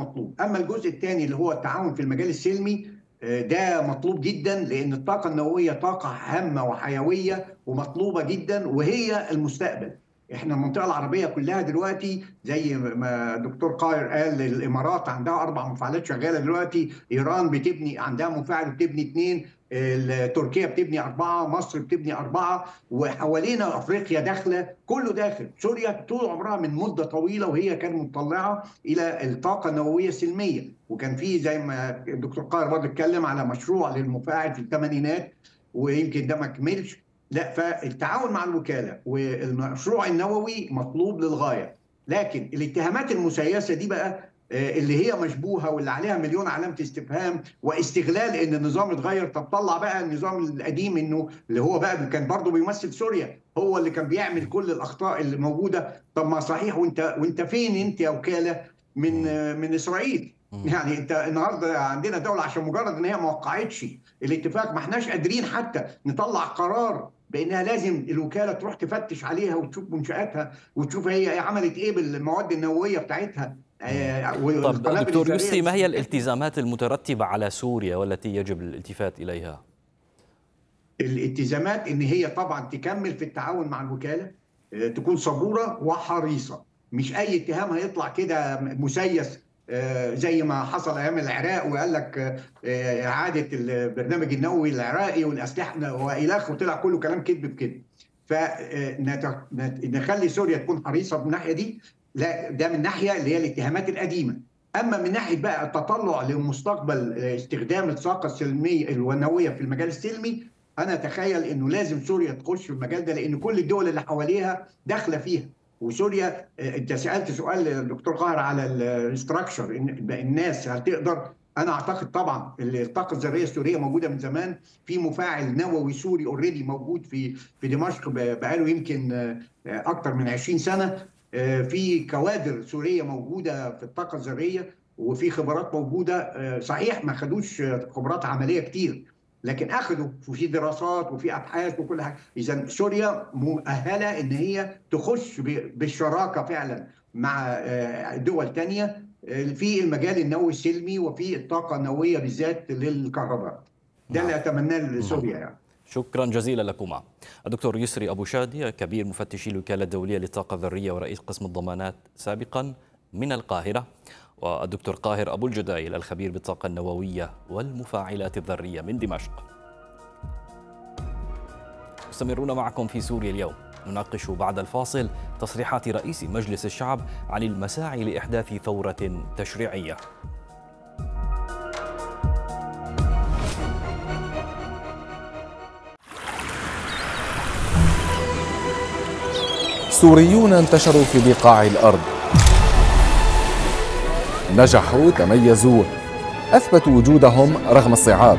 مطلوب اما الجزء الثاني اللي هو التعاون في المجال السلمي ده مطلوب جدا لان الطاقه النوويه طاقه هامه وحيويه ومطلوبه جدا وهي المستقبل احنا المنطقه العربيه كلها دلوقتي زي ما دكتور قاهر قال الامارات عندها اربع مفاعلات شغاله دلوقتي ايران بتبني عندها مفاعل بتبني اثنين تركيا بتبني أربعة مصر بتبني أربعة وحوالينا أفريقيا داخلة كله داخل سوريا طول عمرها من مدة طويلة وهي كانت مطلعة إلى الطاقة النووية السلمية وكان في زي ما الدكتور قاهر برضه اتكلم على مشروع للمفاعل في الثمانينات ويمكن ده ما كملش لا فالتعاون مع الوكالة والمشروع النووي مطلوب للغاية لكن الاتهامات المسيسة دي بقى اللي هي مشبوهه واللي عليها مليون علامه استفهام واستغلال ان النظام اتغير طب طلع بقى النظام القديم انه اللي هو بقى كان برضه بيمثل سوريا هو اللي كان بيعمل كل الاخطاء اللي موجوده طب ما صحيح وانت وانت فين انت يا وكاله من من اسرائيل يعني انت النهارده عندنا دوله عشان مجرد ان هي ما وقعتش الاتفاق ما احناش قادرين حتى نطلع قرار بانها لازم الوكاله تروح تفتش عليها وتشوف منشاتها وتشوف هي عملت ايه بالمواد النوويه بتاعتها طب دكتور يسري ما هي الالتزامات المترتبة على سوريا والتي يجب الالتفات إليها؟ الالتزامات ان هي طبعا تكمل في التعاون مع الوكاله تكون صبوره وحريصه مش اي اتهام هيطلع كده مسيس زي ما حصل ايام العراق وقال لك اعاده البرنامج النووي العراقي والاسلحه والى اخره طلع كله كلام كذب بكذب فنخلي سوريا تكون حريصه من الناحيه دي لا ده من ناحيه اللي هي الاتهامات القديمه اما من ناحيه بقى التطلع لمستقبل استخدام الطاقه السلميه النوويه في المجال السلمي انا اتخيل انه لازم سوريا تخش في المجال ده لان كل الدول اللي حواليها داخله فيها وسوريا انت سالت سؤال الدكتور قاهر على الاستراكشر الناس هتقدر انا اعتقد طبعا الطاقه الذريه السوريه موجوده من زمان في مفاعل نووي سوري اوريدي موجود في في دمشق بقاله يمكن اكثر من 20 سنه في كوادر سوريه موجوده في الطاقه الذريه وفي خبرات موجوده صحيح ما خدوش خبرات عمليه كتير لكن اخذوا وفي دراسات وفي ابحاث وكل حاجه اذا سوريا مؤهله ان هي تخش بالشراكه فعلا مع دول تانية في المجال النووي السلمي وفي الطاقه النوويه بالذات للكهرباء ده اللي اتمناه لسوريا يعني شكرا جزيلا لكما الدكتور يسري أبو شادي كبير مفتشي الوكالة الدولية للطاقة الذرية ورئيس قسم الضمانات سابقا من القاهرة والدكتور قاهر أبو الجدايل الخبير بالطاقة النووية والمفاعلات الذرية من دمشق مستمرون معكم في سوريا اليوم نناقش بعد الفاصل تصريحات رئيس مجلس الشعب عن المساعي لإحداث ثورة تشريعية سوريون انتشروا في بقاع الارض نجحوا تميزوا اثبتوا وجودهم رغم الصعاب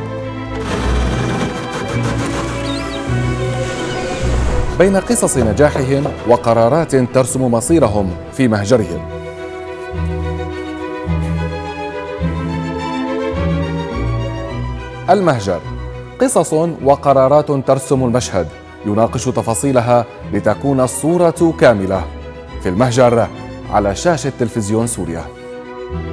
بين قصص نجاحهم وقرارات ترسم مصيرهم في مهجرهم المهجر قصص وقرارات ترسم المشهد يناقش تفاصيلها لتكون الصورة كاملة في المهجر على شاشة تلفزيون سوريا